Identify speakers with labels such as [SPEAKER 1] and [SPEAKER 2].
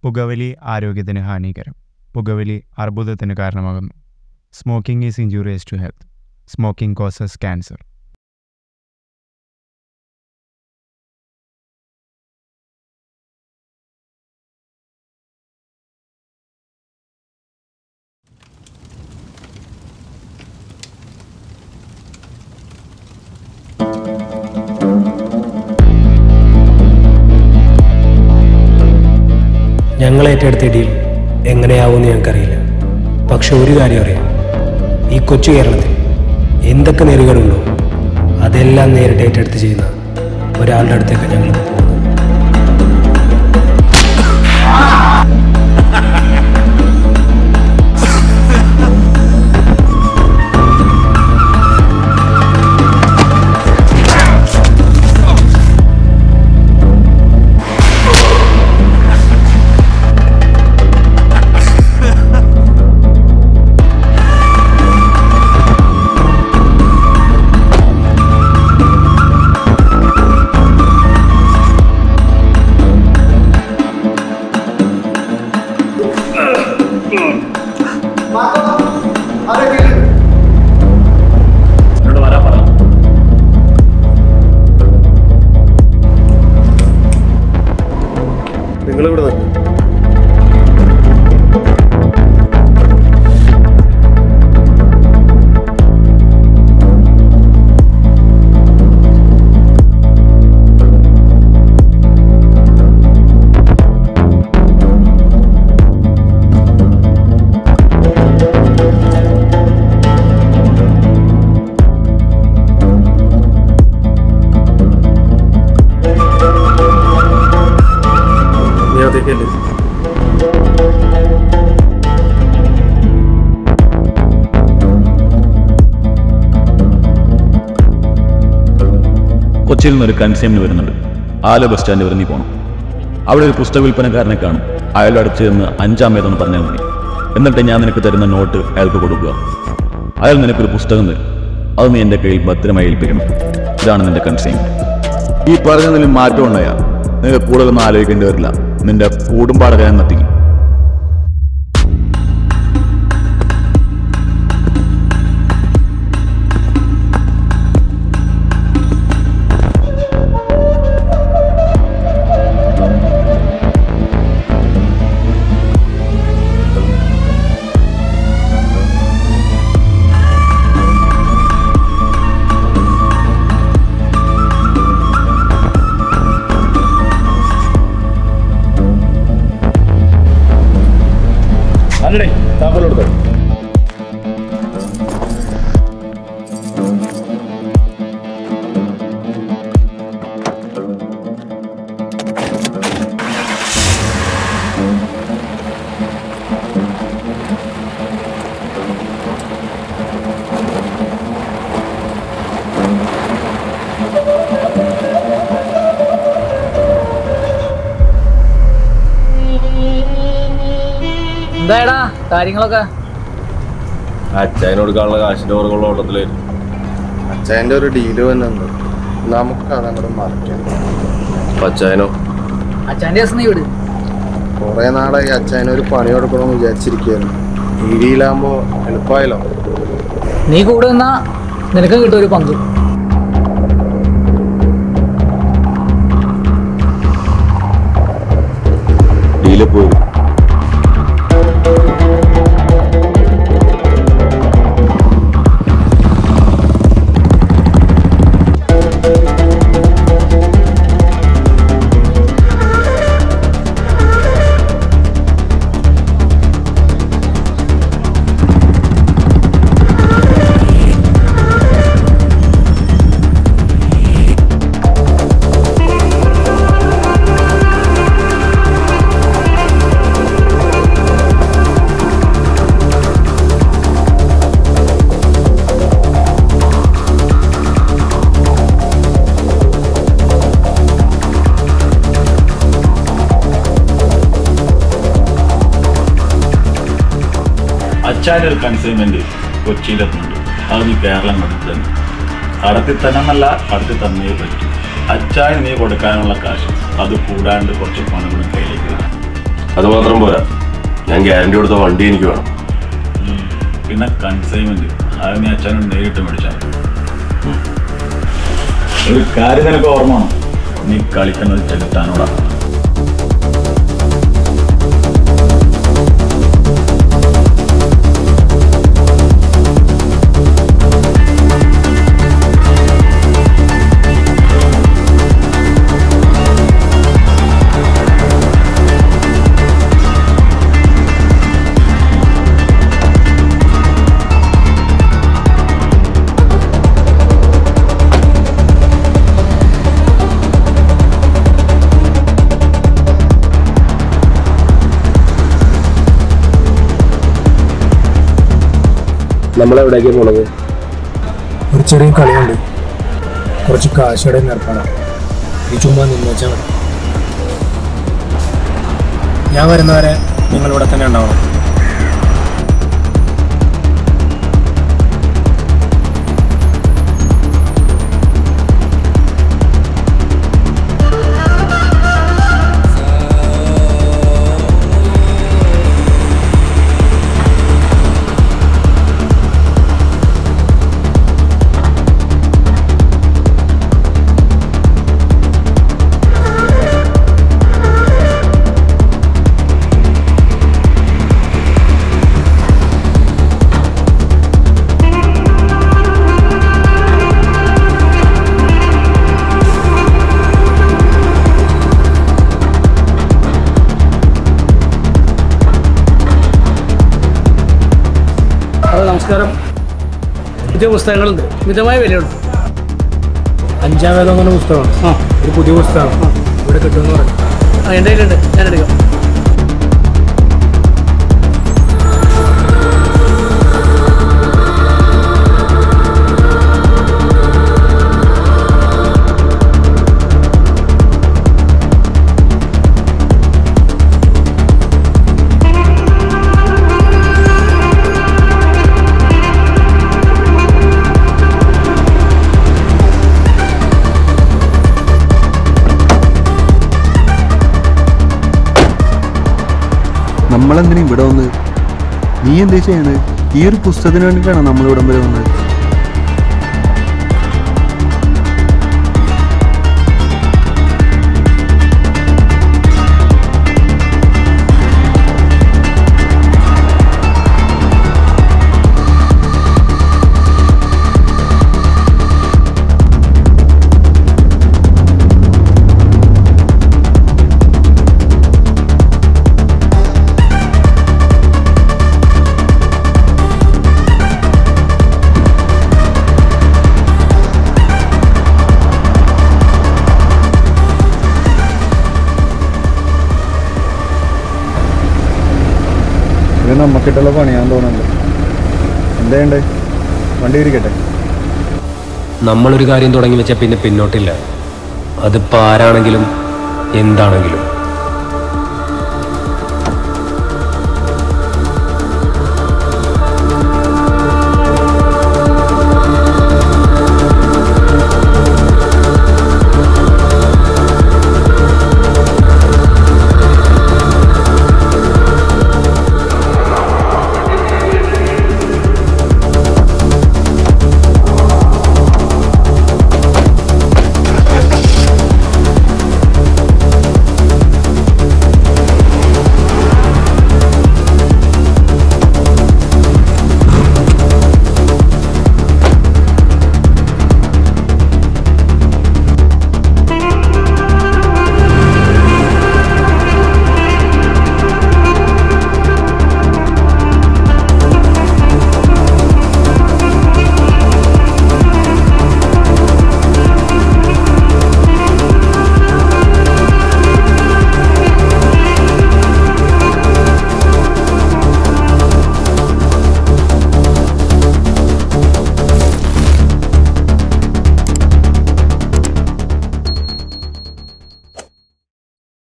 [SPEAKER 1] പുകവലി ആരോഗ്യത്തിന് ഹാനികരം പുകവലി അർബുദത്തിന് കാരണമാകുന്നു smoking is injurious to health smoking causes cancer
[SPEAKER 2] ഞങ്ങൾ ഏറ്റെടുത്ത ഇടിയിൽ എങ്ങനെയാവുമെന്ന് ഞങ്ങൾക്കറിയില്ല പക്ഷെ ഒരു കാര്യം അറിയാം ഈ കൊച്ചു കേരളത്തിൽ എന്തൊക്കെ നേരുകളുണ്ടോ അതെല്ലാം നേരിട്ട് ഏറ്റെടുത്ത് ചെയ്യുന്ന ഒരാളുടെ അടുത്തേക്ക് ഞങ്ങൾ പോകുന്നത്
[SPEAKER 3] എന്നോട് വരാൻ പറ
[SPEAKER 4] നിങ്ങളിവിടെ നിൽക്കും നീ അതേക്കല്ലേ
[SPEAKER 3] കൊച്ചിയിൽ നിന്നൊരു കൺസ്യൂമിന് വരുന്നുണ്ട് ആല ബസ് സ്റ്റാൻഡ് വരെ നീ പോകണം അവിടെ ഒരു പുസ്തക വിൽപ്പനക്കാരനെ കാണും അയാളുടെ അടുത്ത് ചെന്ന് അഞ്ചാമേതെന്ന് പറഞ്ഞാൽ മതി എന്നിട്ട് ഞാൻ നിനക്ക് തരുന്ന നോട്ട് അയാൾക്ക് കൊടുക്കുക അയാൾ നിനക്കൊരു പുസ്തകം തരും അത് നീ എൻ്റെ കയ്യിൽ ഭദ്രമായി ഏൽപ്പിക്കണം ഇതാണ് നിന്റെ കൺസ്യൂമർ ഈ പറഞ്ഞതിൽ മാറ്റം ഉണ്ടായാൽ നിനക്ക് കൂടുതലൊന്നും ആലോചിക്കേണ്ടി വരില്ല നിന്റെ കൂടുമ്പാടക എന്നെത്തിക്കും അല്ലേ താങ്കളോട്
[SPEAKER 5] എന്തായടാ കാര്യങ്ങളൊക്കെ
[SPEAKER 4] അച്ഛനോട് കൊടുക്കാനുള്ള കാശിന്റെ പുറകുള്ള ഓട്ടത്തില്
[SPEAKER 6] അച്ഛൻ്റെ ഒരു ഡീല് തന്നെ ഉണ്ട് നമുക്ക് അതങ്ങോട്ട് മറക്കാം
[SPEAKER 4] അച്ഛനോ
[SPEAKER 5] അച്ഛൻ്റെ ദിവസം നീ വിട്
[SPEAKER 6] കുറെ നാളായി അച്ഛനെ ഒരു പണി കൊടുക്കണമെന്ന് വിചാരിച്ചിരിക്കുകയായിരുന്നു ഈ ഡീലാകുമ്പോ എളുപ്പമായല്ലോ
[SPEAKER 5] നീ കൂടെ നിന്നാ നിനക്കും കിട്ടും ഒരു പങ്ക്
[SPEAKER 3] ഡീല് പോകും അച്ഛൻ്റെ ഒരു കൺസൈൻമെന്റ് കൊച്ചിയിലെത്തുന്നുണ്ട് അത് നീ കേരളം കടത്തി തന്നെ കടത്തി തന്നെ എന്നല്ല കടത്തി തന്നേ പറ്റൂ അച്ചായ നീ കൊടുക്കാനുള്ള കാശ് അത് കൂടാണ്ട് കുറച്ച് പണം കൂടി കയ്യിലേക്ക് വരും
[SPEAKER 4] അത് മാത്രം പോരാ ഞാൻ ഗ്യാരണ്ടി കൊടുത്ത വണ്ടി എനിക്ക് വേണം
[SPEAKER 3] പിന്നെ കൺസൈൻമെന്റ് അത് നീ അച്ഛനോട് നേരിട്ട് മേടിച്ചാൽ മതി. ഒരു കാര്യം നിനക്ക് ഓർമ്മ വേണം. നീ കളിക്കുന്നത് ചെലുത്താനോടാ
[SPEAKER 2] നമ്മളെവിടേക്ക് പോണത് ഒരു ചെറിയ കളിയുണ്ട് കുറച്ച് കാശയുടെ ഏർപ്പാടാണ് ഈ ചുമ്മാ നിന്നുവെച്ചാൽ മതി ഞാൻ വരുന്നവരെ നിങ്ങൾ ഇവിടെ തന്നെ ഉണ്ടാവണം
[SPEAKER 5] ഹലോ നമസ്കാരം പുതിയ പുസ്തകങ്ങളുണ്ട് മിതമായ വിലയുണ്ട്
[SPEAKER 2] അഞ്ചാം വേദം അങ്ങനെ പുസ്തകമാണ്
[SPEAKER 5] ആ
[SPEAKER 2] ഒരു പുതിയ പുസ്തകമാണ് ഇവിടെ കിട്ടുമെന്ന് പറഞ്ഞു
[SPEAKER 5] ആ എൻ്റെ കയ്യിലുണ്ട് ഞാൻ എടുക്കാം
[SPEAKER 7] നമ്മളെന്തിനാ ഇവിടെ വന്നത് നീ എന്താ ചെയ്യണത് ഈ ഒരു പുസ്തകത്തിന് വേണ്ടിയിട്ടാണ് നമ്മൾ ഇവിടം വരെ വന്നത് ഇത് നമുക്കിട്ടുള്ള പണിയാൻ തോന്നുന്നുണ്ട് എന്താ ചെയ്യണ്ടേ വണ്ടി ഇരിക്കട്ടെ
[SPEAKER 2] നമ്മളൊരു കാര്യം തുടങ്ങി വെച്ചാൽ പിന്നെ പിന്നോട്ടില്ല അതിപ്പോൾ ആരാണെങ്കിലും എന്താണെങ്കിലും